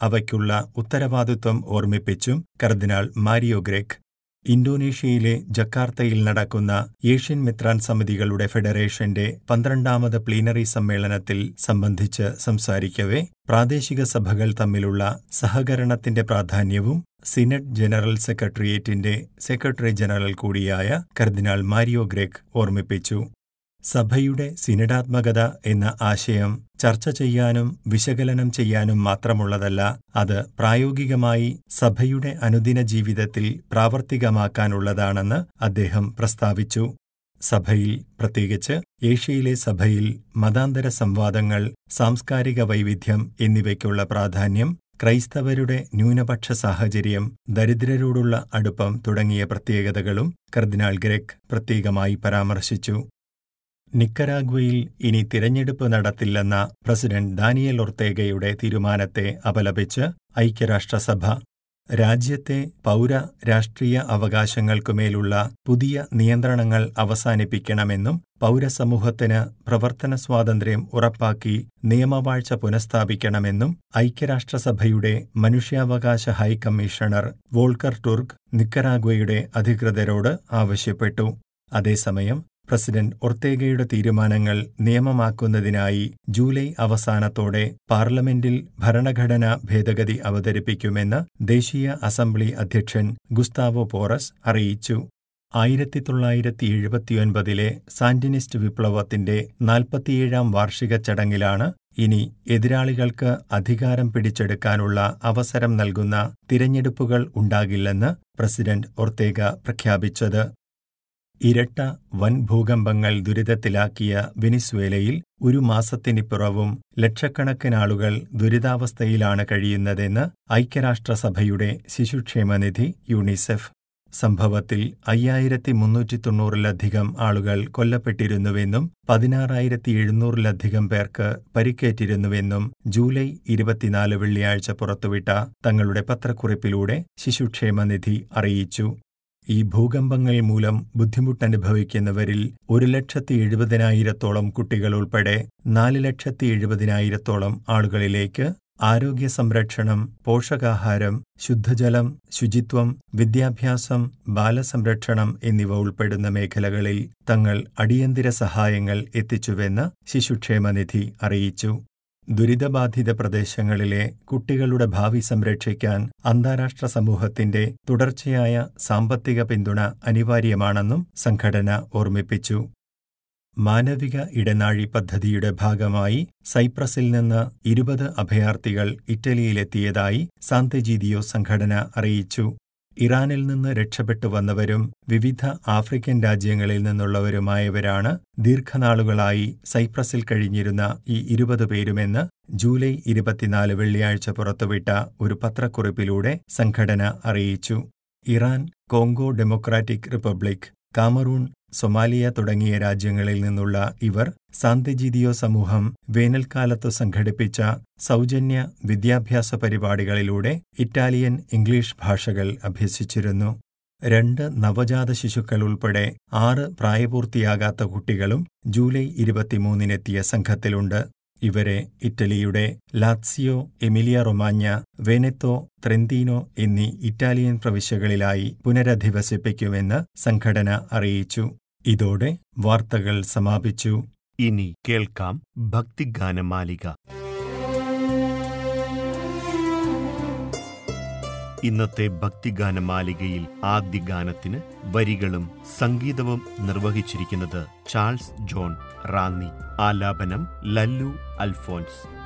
അവയ്ക്കുള്ള ഉത്തരവാദിത്വം ഓർമ്മിപ്പിച്ചും കർദിനാൾ Mario Greg ഇന്തോനേഷ്യയിലെ ജക്കാർത്തയിൽ നടക്കുന്ന Asian മിത്രാൻ സമിതികളുടെ ഫെഡറേഷന്റെ പന്ത്രണ്ടാമത് പ്ലീനറി സമ്മേളനത്തിൽ സംബന്ധിച്ച് സംസാരിക്കവെ പ്രാദേശിക സഭകൾ തമ്മിലുള്ള സഹകരണത്തിന്റെ പ്രാധാന്യവും സിനഡ് ജനറൽ സെക്രട്ടേറിയറ്റിന്റെ സെക്രട്ടറി ജനറൽ കൂടിയായ കർദിനാൾ മാരിയോ ഗ്രെഗ് ഓർമ്മിപ്പിച്ചു സഭയുടെ സിനഡാത്മകത എന്ന ആശയം ചർച്ച ചെയ്യാനും വിശകലനം ചെയ്യാനും മാത്രമുള്ളതല്ല അത് പ്രായോഗികമായി സഭയുടെ അനുദിന ജീവിതത്തിൽ പ്രാവർത്തികമാക്കാനുള്ളതാണെന്ന് അദ്ദേഹം പ്രസ്താവിച്ചു സഭയിൽ പ്രത്യേകിച്ച് ഏഷ്യയിലെ സഭയിൽ മതാന്തര സംവാദങ്ങൾ സാംസ്കാരിക വൈവിധ്യം എന്നിവയ്ക്കുള്ള പ്രാധാന്യം ക്രൈസ്തവരുടെ ന്യൂനപക്ഷ സാഹചര്യം ദരിദ്രരോടുള്ള അടുപ്പം തുടങ്ങിയ പ്രത്യേകതകളും കർദിനാൾ ഗ്രെഗ് പ്രത്യേകമായി പരാമർശിച്ചു നിക്കരാഗ്വയിൽ ഇനി തിരഞ്ഞെടുപ്പ് നടത്തില്ലെന്ന പ്രസിഡന്റ് ദാനിയൽ ഒർത്തേഗയുടെ തീരുമാനത്തെ അപലപിച്ച് ഐക്യരാഷ്ട്രസഭ രാജ്യത്തെ പൗര രാഷ്ട്രീയ അവകാശങ്ങൾക്കുമേലുള്ള പുതിയ നിയന്ത്രണങ്ങൾ അവസാനിപ്പിക്കണമെന്നും പൗരസമൂഹത്തിന് പ്രവർത്തന സ്വാതന്ത്ര്യം ഉറപ്പാക്കി നിയമവാഴ്ച പുനഃസ്ഥാപിക്കണമെന്നും ഐക്യരാഷ്ട്രസഭയുടെ മനുഷ്യാവകാശ ഹൈക്കമ്മീഷണർ വോൾക്കർ ടുർഗ് നിക്കരാഗ്വയുടെ അധികൃതരോട് ആവശ്യപ്പെട്ടു അതേസമയം പ്രസിഡന്റ് ഒർത്തേഗയുടെ തീരുമാനങ്ങൾ നിയമമാക്കുന്നതിനായി ജൂലൈ അവസാനത്തോടെ പാർലമെന്റിൽ ഭരണഘടനാ ഭേദഗതി അവതരിപ്പിക്കുമെന്ന് ദേശീയ അസംബ്ലി അധ്യക്ഷൻ ഗുസ്താവോ പോറസ് അറിയിച്ചു ആയിരത്തി തൊള്ളായിരത്തി എഴുപത്തിയൊൻപതിലെ സാന്റിനിസ്റ്റ് വിപ്ലവത്തിന്റെ നാൽപ്പത്തിയേഴാം വാർഷിക ചടങ്ങിലാണ് ഇനി എതിരാളികൾക്ക് അധികാരം പിടിച്ചെടുക്കാനുള്ള അവസരം നൽകുന്ന തിരഞ്ഞെടുപ്പുകൾ ഉണ്ടാകില്ലെന്ന് പ്രസിഡന്റ് ഒർത്തേഗ പ്രഖ്യാപിച്ചത് ഇരട്ട വൻ ഭൂകമ്പങ്ങൾ ദുരിതത്തിലാക്കിയ വെനിസ്വേലയിൽ ഒരു മാസത്തിനിപ്പുറവും ലക്ഷക്കണക്കിനാളുകൾ ദുരിതാവസ്ഥയിലാണ് കഴിയുന്നതെന്ന് ഐക്യരാഷ്ട്രസഭയുടെ ശിശുക്ഷേമനിധി യൂണിസെഫ് സംഭവത്തിൽ അയ്യായിരത്തി മുന്നൂറ്റി തൊണ്ണൂറിലധികം ആളുകൾ കൊല്ലപ്പെട്ടിരുന്നുവെന്നും പതിനാറായിരത്തി എഴുന്നൂറിലധികം പേർക്ക് പരിക്കേറ്റിരുന്നുവെന്നും ജൂലൈ ഇരുപത്തിനാല് വെള്ളിയാഴ്ച പുറത്തുവിട്ട തങ്ങളുടെ പത്രക്കുറിപ്പിലൂടെ ശിശുക്ഷേമനിധി അറിയിച്ചു ഈ ഭൂകമ്പങ്ങൾ മൂലം ബുദ്ധിമുട്ടനുഭവിക്കുന്നവരിൽ ഒരു ലക്ഷത്തി എഴുപതിനായിരത്തോളം കുട്ടികൾ ഉൾപ്പെടെ നാല് ലക്ഷത്തി എഴുപതിനായിരത്തോളം ആളുകളിലേക്ക് ആരോഗ്യ സംരക്ഷണം പോഷകാഹാരം ശുദ്ധജലം ശുചിത്വം വിദ്യാഭ്യാസം ബാലസംരക്ഷണം എന്നിവ ഉൾപ്പെടുന്ന മേഖലകളിൽ തങ്ങൾ അടിയന്തര സഹായങ്ങൾ എത്തിച്ചുവെന്ന് ശിശുക്ഷേമനിധി അറിയിച്ചു ദുരിതബാധിത പ്രദേശങ്ങളിലെ കുട്ടികളുടെ ഭാവി സംരക്ഷിക്കാൻ അന്താരാഷ്ട്ര സമൂഹത്തിന്റെ തുടർച്ചയായ സാമ്പത്തിക പിന്തുണ അനിവാര്യമാണെന്നും സംഘടന ഓർമ്മിപ്പിച്ചു മാനവിക ഇടനാഴി പദ്ധതിയുടെ ഭാഗമായി സൈപ്രസിൽ നിന്ന് ഇരുപത് അഭയാർത്ഥികൾ ഇറ്റലിയിലെത്തിയതായി സാന്തജീതിയോ സംഘടന അറിയിച്ചു ഇറാനിൽ നിന്ന് രക്ഷപ്പെട്ടു വന്നവരും വിവിധ ആഫ്രിക്കൻ രാജ്യങ്ങളിൽ നിന്നുള്ളവരുമായവരാണ് ദീർഘനാളുകളായി സൈപ്രസിൽ കഴിഞ്ഞിരുന്ന ഈ ഇരുപത് പേരുമെന്ന് ജൂലൈ ഇരുപത്തിനാല് വെള്ളിയാഴ്ച പുറത്തുവിട്ട ഒരു പത്രക്കുറിപ്പിലൂടെ സംഘടന അറിയിച്ചു Iran Congo democratic republic Cameroon Somalia തുടങ്ങിയ രാജ്യങ്ങളിൽ നിന്നുള്ള ഇവർ സാന്തിജീതിയോ സമൂഹം വേനൽക്കാലത്തു സംഘടിപ്പിച്ച സൗജന്യ വിദ്യാഭ്യാസ പരിപാടികളിലൂടെ ഇറ്റാലിയൻ ഇംഗ്ലീഷ് ഭാഷകൾ അഭ്യസിച്ചിരുന്നു രണ്ട് നവജാത ശിശുക്കൾ ഉൾപ്പെടെ ആറ് പ്രായപൂർത്തിയാകാത്ത കുട്ടികളും ജൂലൈ ഇരുപത്തിമൂന്നിനെത്തിയ സംഘത്തിലുണ്ട് ഇവരെ ഇറ്റലിയുടെ ലാത്സിയോ എമിലിയ റൊമാഞ്ഞ വെനെത്തോ ത്രെന്തീനോ എന്നീ ഇറ്റാലിയൻ പ്രവിശ്യകളിലായി പുനരധിവസിപ്പിക്കുമെന്ന് സംഘടന അറിയിച്ചു ഇതോടെ വാർത്തകൾ സമാപിച്ചു ഇനി കേൾക്കാം ഭക്തിഗാനമാലിക ഇന്നത്തെ ഭക്തിഗാനമാലികയിൽ ആദ്യ ഗാനത്തിന് വരികളും സംഗീതവും നിർവഹിച്ചിരിക്കുന്നത് ചാൾസ് ജോൺ റാന്നി ആലാപനം ലല്ലു അൽഫോൻസ്